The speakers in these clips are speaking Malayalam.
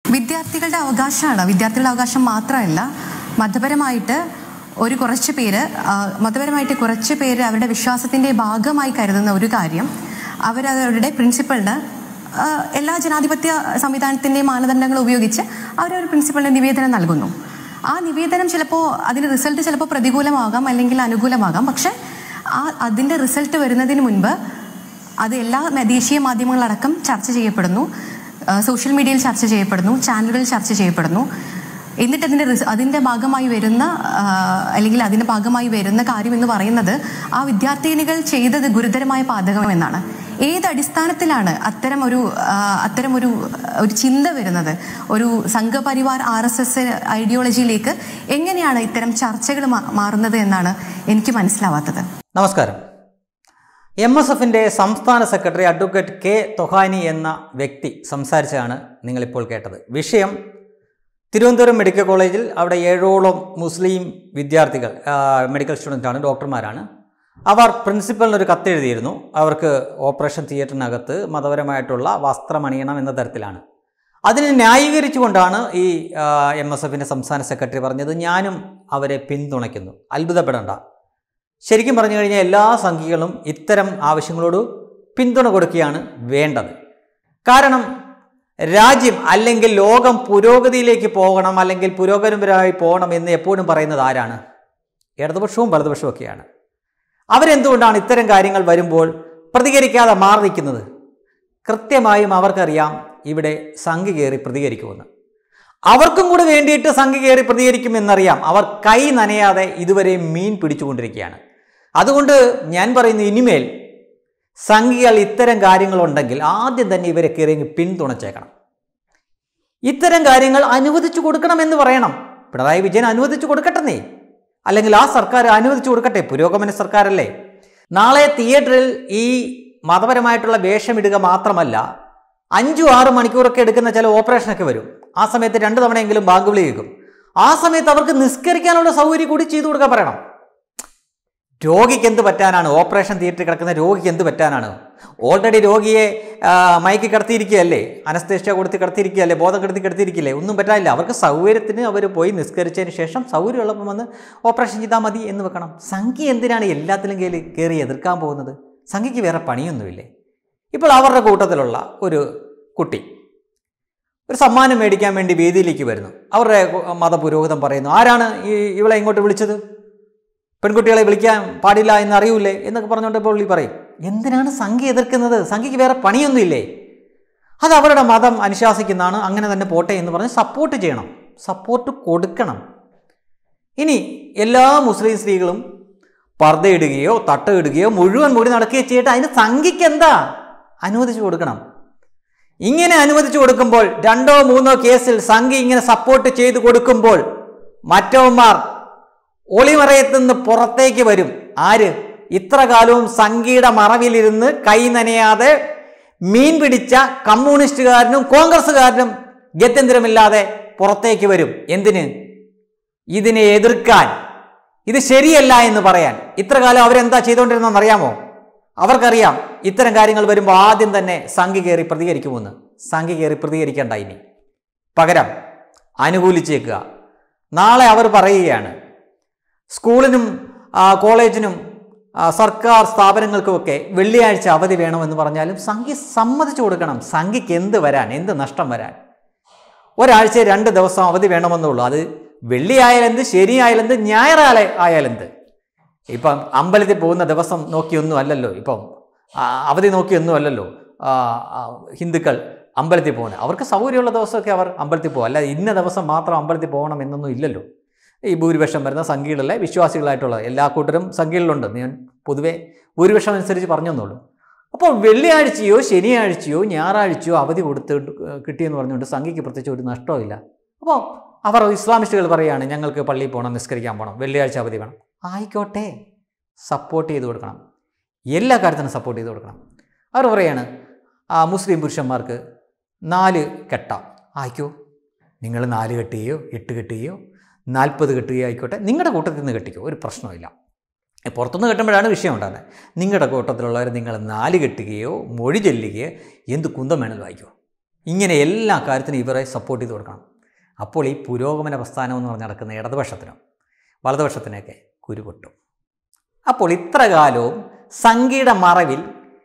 വിദ്യാർത്ഥികളുടെ അവകാശമാണ് വിദ്യാർത്ഥികളുടെ അവകാശം മാത്രമല്ല മതപരമായിട്ട് ഒരു കുറച്ച് പേര് ആ, മതപരമായിട്ട് കുറച്ച് പേര് അവരുടെ വിശ്വാസത്തിൻ്റെ ഭാഗമായി കരുതുന്ന ഒരു കാര്യം അവരവരുടെ പ്രിൻസിപ്പളിന് ആ, എല്ലാ ജനാധിപത്യ സംവിധാനത്തിൻ്റെയും മാനദണ്ഡങ്ങൾ ഉപയോഗിച്ച് അവരൊരു പ്രിൻസിപ്പളിന് നിവേദനം നൽകുന്നു ആ നിവേദനം ചിലപ്പോൾ അതിൻ്റെ റിസൾട്ട് ചിലപ്പോൾ പ്രതികൂലമാകാം അല്ലെങ്കിൽ അനുകൂലമാകാം പക്ഷെ ആ അതിൻ്റെ റിസൾട്ട് വരുന്നതിന് മുൻപ് അത് എല്ലാ മ- ദേശീയ മാധ്യമങ്ങളടക്കം ചർച്ച ചെയ്യപ്പെടുന്നു ആ, സോഷ്യൽ മീഡിയയിൽ ചർച്ച ചെയ്യപ്പെടുന്നു ചാനലുകളിൽ ചർച്ച ചെയ്യപ്പെടുന്നു എന്നിട്ട് അതിൻ്റെ റിസ അതിൻ്റെ ഭാഗമായി വരുന്ന ആ, അല്ലെങ്കിൽ അതിൻ്റെ ഭാഗമായി വരുന്ന കാര്യം എന്ന് പറയുന്നത് ആ വിദ്യാർത്ഥിനികൾ ചെയ്തത് ഗുരുതരമായ പാതകം എന്നാണ് ഏത് അടിസ്ഥാനത്തിലാണ് അത്തരം ഒരു ആ, അത്തരം ഒരു ഒരു ചിന്ത വരുന്നത് ഒരു സംഘപരിവാർ ആർ എസ് എസ് ഐഡിയോളജിയിലേക്ക് എങ്ങനെയാണ് ഇത്തരം ചർച്ചകൾ മാ- മാറുന്നത് എന്നാണ് എനിക്ക് മനസ്സിലാവാത്തത് നമസ്കാരം എം എസ് എഫിൻ്റെ സംസ്ഥാന സെക്രട്ടറി അഡ്വക്കേറ്റ് കെ തൊഹാനി എന്ന വ്യക്തി സംസാരിച്ചതാണ് നിങ്ങളിപ്പോൾ കേട്ടത് വിഷയം തിരുവനന്തപുരം മെഡിക്കൽ കോളേജിൽ അവിടെ ഏഴോളം മുസ്ലിം വിദ്യാർത്ഥികൾ ആ, മെഡിക്കൽ സ്റ്റുഡൻ്റാണ് ഡോക്ടർമാരാണ് അവർ പ്രിൻസിപ്പലിന് ഒരു കത്തെഴുതിയിരുന്നു അവർക്ക് ഓപ്പറേഷൻ തിയേറ്ററിനകത്ത് മതപരമായിട്ടുള്ള വസ്ത്രം അണിയണം എന്ന തരത്തിലാണ് അതിനെ ന്യായീകരിച്ചുകൊണ്ടാണ് ഈ എം എസ് എഫിൻ്റെ സംസ്ഥാന സെക്രട്ടറി പറഞ്ഞത് ഞാനും അവരെ പിന്തുണയ്ക്കുന്നു അത്ഭുതപ്പെടേണ്ട ശരിക്കും പറഞ്ഞു കഴിഞ്ഞാൽ എല്ലാ സംഘികളും ഇത്തരം ആവശ്യങ്ങളോട് പിന്തുണ കൊടുക്കുകയാണ് വേണ്ടത് കാരണം രാജ്യം അല്ലെങ്കിൽ ലോകം പുരോഗതിയിലേക്ക് പോകണം അല്ലെങ്കിൽ പുരോഗമനപരമായി പോകണം എന്ന് എപ്പോഴും പറയുന്നത് ആരാണ് ഇടതുപക്ഷവും വലതുപക്ഷവും ഒക്കെയാണ് അവരെന്തുകൊണ്ടാണ് ഇത്തരം കാര്യങ്ങൾ വരുമ്പോൾ പ്രതികരിക്കാതെ മാറി നിൽക്കുന്നത് കൃത്യമായും അവർക്കറിയാം ഇവിടെ സംഘി കയറി പ്രതികരിക്കുമെന്ന് അവർക്കും കൂടെ വേണ്ടിയിട്ട് സംഘി കയറി പ്രതികരിക്കുമെന്നറിയാം അവർ കൈ നനയാതെ ഇതുവരെ മീൻ പിടിച്ചുകൊണ്ടിരിക്കുകയാണ് അതുകൊണ്ട് ഞാൻ പറയുന്നു ഇനിമേൽ സംഘികൾ ഇത്തരം കാര്യങ്ങളുണ്ടെങ്കിൽ ആദ്യം തന്നെ ഇവരെ കയറി അങ്ങ് പിന്തുണച്ചേക്കണം ഇത്തരം കാര്യങ്ങൾ അനുവദിച്ചു കൊടുക്കണമെന്ന് പറയണം പിണറായി വിജയൻ അനുവദിച്ചു കൊടുക്കട്ടെന്നേ അല്ലെങ്കിൽ ആ സർക്കാർ അനുവദിച്ചു കൊടുക്കട്ടെ പുരോഗമന സർക്കാരല്ലേ നാളെ തിയേറ്ററിൽ ഈ മതപരമായിട്ടുള്ള വേഷമിടുക മാത്രമല്ല അഞ്ചു ആറ് മണിക്കൂറൊക്കെ എടുക്കുന്ന ചില ഓപ്പറേഷനൊക്കെ വരും ആ സമയത്ത് രണ്ട് തവണയെങ്കിലും ബാങ്ക് വിളി കേൾക്കും ആ സമയത്ത് അവർക്ക് നിസ്കരിക്കാനുള്ള സൗകര്യം കൂടി ചെയ്തു കൊടുക്കാൻ പറയണം രോഗിക്ക് എന്ത് പറ്റാനാണ് ഓപ്പറേഷൻ തിയേറ്ററിൽ കിടക്കുന്ന രോഗിക്ക് എന്ത് പറ്റാനാണ് ഓൾറെഡി രോഗിയെ ആ, മയക്കി കിടത്തിയിരിക്കുകയല്ലേ അനസ്തേഷ്യ കൊടുത്ത് കിടത്തിയിരിക്കുകയല്ലേ ബോധം കെടുത്തി കിടത്തിയിരിക്കില്ലേ ഒന്നും പറ്റാനില്ല അവർക്ക് സൗകര്യത്തിന് അവർ പോയി നിസ്കരിച്ചതിന് ശേഷം സൗകര്യമുള്ളപ്പോൾ വന്ന് ഓപ്പറേഷൻ ചെയ്താൽ മതി എന്ന് വെക്കണം സംഖ്യ എന്തിനാണ് എല്ലാത്തിലും കയറി കയറി എതിർക്കാൻ പോകുന്നത് സംഖ്യയ്ക്ക് വേറെ പണിയൊന്നുമില്ലേ ഇപ്പോൾ അവരുടെ കൂട്ടത്തിലുള്ള ഒരു കുട്ടി ഒരു സമ്മാനം മേടിക്കാൻ വേണ്ടി വേദിയിലേക്ക് വരുന്നു അവരുടെ മതപുരോഹിതം പറയുന്നു ആരാണ് ഈ ഇവളെ ഇങ്ങോട്ട് വിളിച്ചത് പെൺകുട്ടികളെ വിളിക്കാൻ പാടില്ല എന്ന് അറിയൂലേ എന്നൊക്കെ പറഞ്ഞുകൊണ്ട് പുള്ളി പറയും എന്തിനാണ് സംഖ്യ എതിർക്കുന്നത് സംഖ്യയ്ക്ക് വേറെ പണിയൊന്നുമില്ലേ അത് അവരുടെ മതം അനുശാസിക്കുന്നതാണ് അങ്ങനെ തന്നെ പോട്ടെ എന്ന് പറഞ്ഞ് സപ്പോർട്ട് ചെയ്യണം സപ്പോർട്ട് കൊടുക്കണം ഇനി എല്ലാ മുസ്ലിം സ്ത്രീകളും പർദ്ദയിടുകയോ തട്ടയിടുകയോ മുഴുവൻ മുടി നടക്കുകയോ ചെയ്തിട്ട് അതിന് സംഖ്യയ്ക്ക് എന്താ അനുവദിച്ചു കൊടുക്കണം ഇങ്ങനെ അനുവദിച്ചു കൊടുക്കുമ്പോൾ രണ്ടോ മൂന്നോ കേസിൽ സംഘി ഇങ്ങനെ സപ്പോർട്ട് ചെയ്തു കൊടുക്കുമ്പോൾ മറ്റവന്മാർ ഒളിമറയത്ത് നിന്ന് പുറത്തേക്ക് വരും ആര് ഇത്ര കാലവും സംഘിയുടെ മറവിലിരുന്ന് കൈ നനയാതെ മീൻ പിടിച്ച കമ്മ്യൂണിസ്റ്റുകാരനും കോൺഗ്രസ്സുകാരനും ഗത്യന്തരമില്ലാതെ പുറത്തേക്ക് വരും എന്തിന് ഇതിനെ എതിർക്കാൻ ഇത് ശരിയല്ല എന്ന് പറയാൻ ഇത്ര കാലം അവരെന്താ ചെയ്തുകൊണ്ടിരുന്നതെന്ന് അറിയാമോ അവർക്കറിയാം ഇത്തരം കാര്യങ്ങൾ വരുമ്പോൾ ആദ്യം തന്നെ സംഘി കയറി പ്രതികരിക്കുമെന്ന് സംഘി കയറി പ്രതികരിക്കേണ്ട ഇനി പകരം അനുകൂലിച്ചേക്കുക നാളെ അവർ പറയുകയാണ് സ്കൂളിനും ആ, കോളേജിനും ആ, സർക്കാർ സ്ഥാപനങ്ങൾക്കുമൊക്കെ വെള്ളിയാഴ്ച അവധി വേണമെന്ന് പറഞ്ഞാലും സംഘി സമ്മതിച്ചു കൊടുക്കണം സംഘിക്ക് എന്ത് വരാൻ എന്ത് നഷ്ടം വരാൻ ഒരാഴ്ച രണ്ട് ദിവസം അവധി വേണമെന്നുള്ളൂ അത് വെള്ളി ആയാലെന്ത് ശനി ആയാലെന്ത് ഞായറായ ആയാലെന്ത് ഇപ്പം അമ്പലത്തിൽ പോകുന്ന ദിവസം നോക്കിയൊന്നും അല്ലല്ലോ ഇപ്പം ആ, അവധി നോക്കിയൊന്നും അല്ലല്ലോ ആ, ആ, ഹിന്ദുക്കൾ അമ്പലത്തിൽ പോകുന്നത് അവർക്ക് സൗകര്യമുള്ള ദിവസമൊക്കെ അവർ അമ്പലത്തിൽ പോകും അല്ലാതെ ഇന്ന ദിവസം മാത്രം അമ്പലത്തിൽ പോകണം എന്നൊന്നും ഇല്ലല്ലോ ഈ ഭൂരിപക്ഷം വരുന്ന സംഘികളിലെ വിശ്വാസികളായിട്ടുള്ള എല്ലാ കൂട്ടരും സംഘികളിലുണ്ട് ഞാൻ പൊതുവേ ഭൂരിപക്ഷം അനുസരിച്ച് പറഞ്ഞെന്നുള്ളൂ അപ്പോൾ വെള്ളിയാഴ്ചയോ ശനിയാഴ്ചയോ ഞായറാഴ്ചയോ അവധി കൊടുത്ത് കിട്ടിയെന്ന് പറഞ്ഞുകൊണ്ട് സംഘിക്ക് പ്രത്യേകിച്ച് ഒരു നഷ്ടവുമില്ല അപ്പോൾ അവർ ഇസ്ലാമിസ്റ്റുകൾ പറയുകയാണ് ഞങ്ങൾക്ക് പള്ളിയിൽ പോകണം നിസ്കരിക്കാൻ പോകണം വെള്ളിയാഴ്ച അവധി വേണം ആയിക്കോട്ടെ സപ്പോർട്ട് ചെയ്ത് കൊടുക്കണം എല്ലാ കാര്യത്തിനും സപ്പോർട്ട് ചെയ്ത് കൊടുക്കണം അവർ പറയാണ് ആ മുസ്ലിം പുരുഷന്മാർക്ക് നാല് കെട്ടാം ആയിക്കോ നിങ്ങൾ നാല് കെട്ടുകയോ എട്ട് കെട്ടുകയോ നാൽപ്പത് കെട്ടുകയോ ആയിക്കോട്ടെ നിങ്ങളുടെ കൂട്ടത്തിൽ നിന്ന് കെട്ടിക്കോ ഒരു പ്രശ്നമില്ല ഏ, പുറത്തുനിന്ന് കെട്ടുമ്പോഴാണ് വിഷയം ഉണ്ടാകുന്നത് നിങ്ങളുടെ കൂട്ടത്തിലുള്ളവർ നിങ്ങൾ നാല് കെട്ടുകയോ മൊഴി ചെല്ലുകയോ എന്ത് കുന്തം വേണമെങ്കിലും വായിക്കോ ഇങ്ങനെ എല്ലാ കാര്യത്തിനും ഇവരെ സപ്പോർട്ട് ചെയ്ത് കൊടുക്കണം അപ്പോൾ ഈ പുരോഗമന പ്രസ്ഥാനം എന്ന് പറഞ്ഞ് നടക്കുന്ന ഇടതുപക്ഷത്തിനും വലതുപക്ഷത്തിനൊക്കെ കുരുപൊട്ടും അപ്പോൾ ഇത്ര കാലവും സംഘീയുടെ മറവിൽ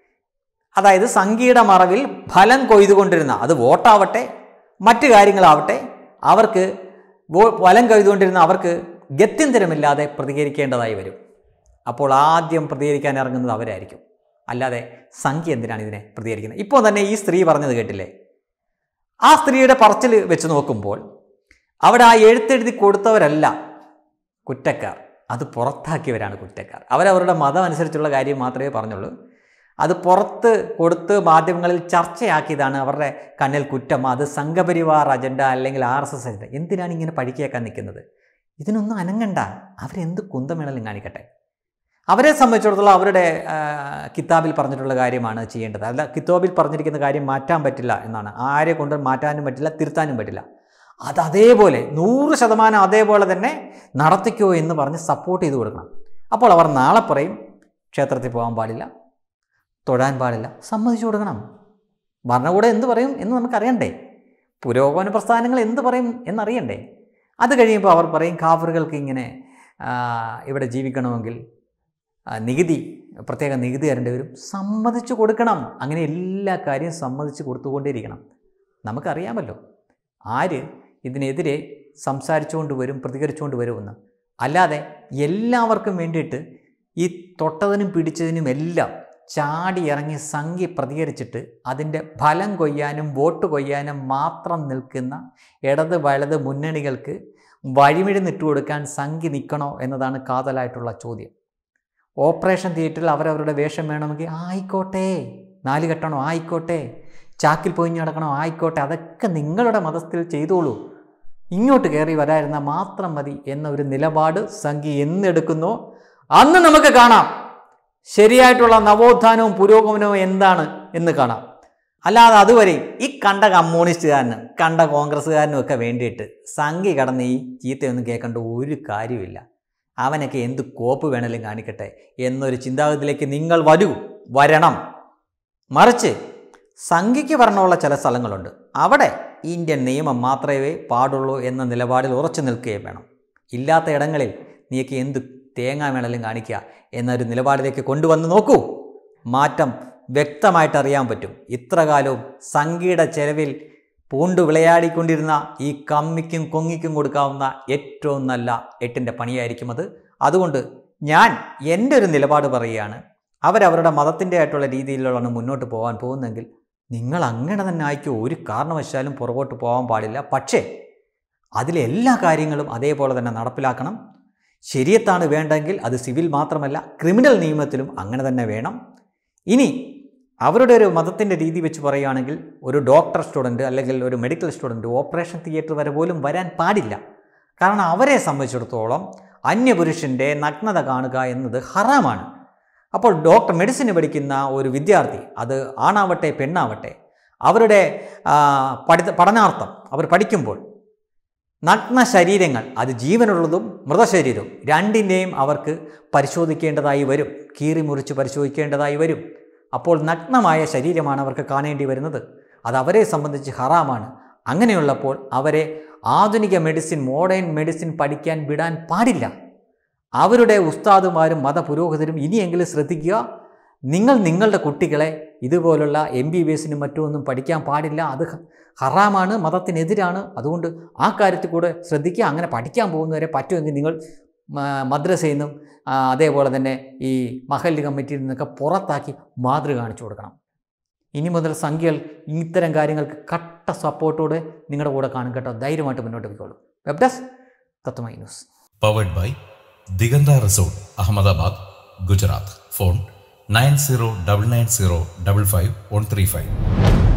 അതായത് സംഘീയുടെ മറവിൽ ഫലം കൊയ്തുകൊണ്ടിരുന്ന അത് വോട്ടാവട്ടെ മറ്റു കാര്യങ്ങളാവട്ടെ അവർക്ക് വോ- ഫലം കൊയ്തുകൊണ്ടിരുന്ന അവർക്ക് ഗത്യന്തരമില്ലാതെ പ്രതികരിക്കേണ്ടതായി വരും അപ്പോൾ ആദ്യം പ്രതികരിക്കാൻ ഇറങ്ങുന്നത് അവരായിരിക്കും അല്ലാതെ സംഖ്യ എന്തിനാണ് ഇതിനെ പ്രതികരിക്കുന്നത് ഇപ്പോൾ തന്നെ ഈ സ്ത്രീ പറഞ്ഞത് കേട്ടില്ലേ ആ സ്ത്രീയുടെ പറച്ചിൽ വെച്ച് നോക്കുമ്പോൾ അവിടെ ആ എഴുത്തെഴുതി കൊടുത്തവരല്ല കുറ്റക്കാർ അത് പുറത്താക്കിയവരാണ് കുറ്റക്കാർ അവരവരുടെ മതം അനുസരിച്ചുള്ള കാര്യം മാത്രമേ പറഞ്ഞുള്ളൂ അത് പുറത്ത് കൊടുത്ത് മാധ്യമങ്ങളിൽ ചർച്ചയാക്കിയതാണ് അവരുടെ കണ്ണിൽ കുറ്റം അത് സംഘപരിവാർ അജണ്ട അല്ലെങ്കിൽ ആർ എസ് എസ് അജണ്ട എന്തിനാണ് ഇങ്ങനെ പഴിക്കേക്കാൻ നിൽക്കുന്നത് ഇതിനൊന്നും അനങ്ങണ്ട അവരെന്ത് കുന്തമേളലും കാണിക്കട്ടെ അവരെ സംബന്ധിച്ചിടത്തോളം അവരുടെ ആ, കിതാബിൽ പറഞ്ഞിട്ടുള്ള കാര്യമാണ് ചെയ്യേണ്ടത് അല്ല കിതാബിൽ പറഞ്ഞിരിക്കുന്ന കാര്യം മാറ്റാൻ പറ്റില്ല എന്നാണ് ആരെ കൊണ്ട് മാറ്റാനും പറ്റില്ല തിരുത്താനും പറ്റില്ല അത് അതേപോലെ നൂറ് ശതമാനം അതേപോലെ തന്നെ നടത്തിക്കോ എന്ന് പറഞ്ഞ് സപ്പോർട്ട് ചെയ്ത് കൊടുക്കണം അപ്പോൾ അവർ നാളെ പറയും ക്ഷേത്രത്തിൽ പോകാൻ പാടില്ല തൊഴാൻ പാടില്ല സമ്മതിച്ചു കൊടുക്കണം ഭരണകൂടം എന്ത് പറയും എന്ന് നമുക്കറിയണ്ടേ പുരോഗമന പ്രസ്ഥാനങ്ങൾ എന്ത് പറയും എന്നറിയണ്ടേ അത് കഴിയുമ്പോൾ അവർ പറയും കാഫറുകൾക്ക് ഇങ്ങനെ ആ, ഇവിടെ ജീവിക്കണമെങ്കിൽ ആ, നികുതി പ്രത്യേക നികുതി തരേണ്ടി വരും സമ്മതിച്ചു കൊടുക്കണം അങ്ങനെ എല്ലാ കാര്യവും സമ്മതിച്ച് കൊടുത്തുകൊണ്ടേയിരിക്കണം നമുക്കറിയാമല്ലോ ആര് ഇതിനെതിരെ സംസാരിച്ചുകൊണ്ട് വരും പ്രതികരിച്ചുകൊണ്ട് വരുമെന്ന് അല്ലാതെ എല്ലാവർക്കും വേണ്ടിയിട്ട് ഈ തൊട്ടതിനും പിടിച്ചതിനും എല്ലാം ചാടി ഇറങ്ങി സംഖ്യ പ്രതികരിച്ചിട്ട് അതിൻ്റെ ഫലം കൊയ്യാനും വോട്ട് കൊയ്യാനും മാത്രം നിൽക്കുന്ന ഇടത് വലത് മുന്നണികൾക്ക് വഴിമിഴി നിട്ടുകൊടുക്കാൻ സംഖ്യ നിൽക്കണോ എന്നതാണ് കാതലായിട്ടുള്ള ചോദ്യം ഓപ്പറേഷൻ തിയേറ്ററിൽ അവരവരുടെ വേഷം വേണമെങ്കിൽ ആയിക്കോട്ടെ നാല് കെട്ടണോ ആയിക്കോട്ടെ ചാക്കിൽ പൊയിഞ്ഞ് നടക്കണോ ആയിക്കോട്ടെ അതൊക്കെ നിങ്ങളുടെ മതത്തിൽ ചെയ്തോളൂ ഇങ്ങോട്ട് കയറി വരായിരുന്ന മാത്രം മതി എന്ന ഒരു നിലപാട് സംഘി എന്നെടുക്കുന്നോ അന്ന് നമുക്ക് കാണാം ശരിയായിട്ടുള്ള നവോത്ഥാനവും പുരോഗമനവും എന്താണ് എന്ന് കാണാം അല്ലാതെ അതുവരെ ഈ കണ്ട കമ്മ്യൂണിസ്റ്റുകാരനും കണ്ട കോൺഗ്രസ്സുകാരനും ഒക്കെ വേണ്ടിയിട്ട് സംഘി കടന്ന് ഈ ചീത്തയൊന്നും കേൾക്കേണ്ട ഒരു കാര്യമില്ല അവനൊക്കെ എന്ത് കോപ്പ് വേണേലും കാണിക്കട്ടെ എന്നൊരു ചിന്താഗതിയിലേക്ക് നിങ്ങൾ വരൂ വരണം മറിച്ച് സംഘിക്ക് ഭരണമുള്ള ചില സ്ഥലങ്ങളുണ്ട് അവിടെ ഇന്ത്യൻ നിയമം മാത്രമേ പാടുള്ളൂ എന്ന നിലപാടിൽ ഉറച്ചു നിൽക്കുകയും വേണം ഇല്ലാത്ത ഇടങ്ങളിൽ നീക്ക് എന്ത് തേങ്ങ വേണേലും കാണിക്കുക എന്നൊരു നിലപാടിലേക്ക് കൊണ്ടുവന്ന് നോക്കൂ മാറ്റം വ്യക്തമായിട്ട് അറിയാൻ പറ്റും ഇത്ര കാലവും സംഘിയുടെ ചെലവിൽ പൂണ്ടു വിളയാടിക്കൊണ്ടിരുന്ന ഈ കമ്മിക്കും കൊങ്ങിക്കും കൊടുക്കാവുന്ന ഏറ്റവും നല്ല എട്ടിൻ്റെ പണിയായിരിക്കും അത് അതുകൊണ്ട് ഞാൻ എൻ്റെ ഒരു നിലപാട് പറയുകയാണ് അവരവരുടെ മതത്തിൻ്റെ ആയിട്ടുള്ള രീതിയിലാണ് മുന്നോട്ട് പോകാൻ പോകുന്നതെങ്കിൽ നിങ്ങൾ അങ്ങനെ തന്നെ ആയിക്കോ ഒരു കാരണവശാലും പുറകോട്ട് പോകാൻ പാടില്ല പക്ഷേ അതിലെ എല്ലാ കാര്യങ്ങളും അതേപോലെ തന്നെ നടപ്പിലാക്കണം ശരിയത്താണ് വേണ്ടെങ്കിൽ അത് സിവിൽ മാത്രമല്ല ക്രിമിനൽ നിയമത്തിലും അങ്ങനെ തന്നെ വേണം ഇനി അവരുടെ ഒരു മതത്തിൻ്റെ രീതി വെച്ച് പറയുകയാണെങ്കിൽ ഒരു ഡോക്ടർ സ്റ്റുഡൻറ്റ് അല്ലെങ്കിൽ ഒരു മെഡിക്കൽ സ്റ്റുഡൻറ്റ് ഓപ്പറേഷൻ തിയേറ്റർ വരെ പോലും വരാൻ പാടില്ല കാരണം അവരെ സംബന്ധിച്ചിടത്തോളം അന്യപുരുഷൻ്റെ നഗ്നത കാണുക എന്നത് ഹറാമാണ് അപ്പോൾ ഡോക്ടർ മെഡിസിന് പഠിക്കുന്ന ഒരു വിദ്യാർത്ഥി അത് ആണാവട്ടെ പെണ്ണാവട്ടെ അവരുടെ ആ, പഠിത്ത പഠനാർത്ഥം അവർ പഠിക്കുമ്പോൾ നഗ്ന ശരീരങ്ങൾ അത് ജീവനുള്ളതും മൃതശരീരവും രണ്ടിൻ്റെയും അവർക്ക് പരിശോധിക്കേണ്ടതായി വരും കീറി മുറിച്ച് പരിശോധിക്കേണ്ടതായി വരും അപ്പോൾ നഗ്നമായ ശരീരമാണ് അവർക്ക് കാണേണ്ടി വരുന്നത് അത് അവരെ സംബന്ധിച്ച് ഹറാമാണ് അങ്ങനെയുള്ളപ്പോൾ അവരെ ആധുനിക മെഡിസിൻ മോഡേൺ മെഡിസിൻ പഠിക്കാൻ വിടാൻ പാടില്ല അവരുടെ ഉസ്താദുമാരും മതപുരോഹിതരും ഇനിയെങ്കിലും ശ്രദ്ധിക്കുക നിങ്ങൾ നിങ്ങളുടെ കുട്ടികളെ ഇതുപോലുള്ള എം ബി ബി എസിനും മറ്റുമൊന്നും പഠിക്കാൻ പാടില്ല അത് ഹ- ഹറാമാണ് മതത്തിനെതിരാണ് അതുകൊണ്ട് ആ കാര്യത്തിൽ കൂടെ ശ്രദ്ധിക്കുക അങ്ങനെ പഠിക്കാൻ പോകുന്നവരെ പറ്റുമെങ്കിൽ നിങ്ങൾ മ- മദ്രസയിൽ നിന്നും ആ, അതേപോലെ തന്നെ ഈ മഹല്ല് കമ്മിറ്റിയിൽ നിന്നൊക്കെ പുറത്താക്കി മാതൃക കാണിച്ചു കൊടുക്കണം ഇനി മുതൽ സംഖ്യകൾ ഇത്തരം കാര്യങ്ങൾക്ക് കട്ട സപ്പോർട്ടോടെ നിങ്ങളുടെ കൂടെ കാണും കേട്ടോ ധൈര്യമായിട്ട് മുന്നോട്ട് പോയിക്കോളൂ web desk Tatvamayi news powered by Diganta resort Ahmedabad Gujarat phone nine zero double nine zero double five one three five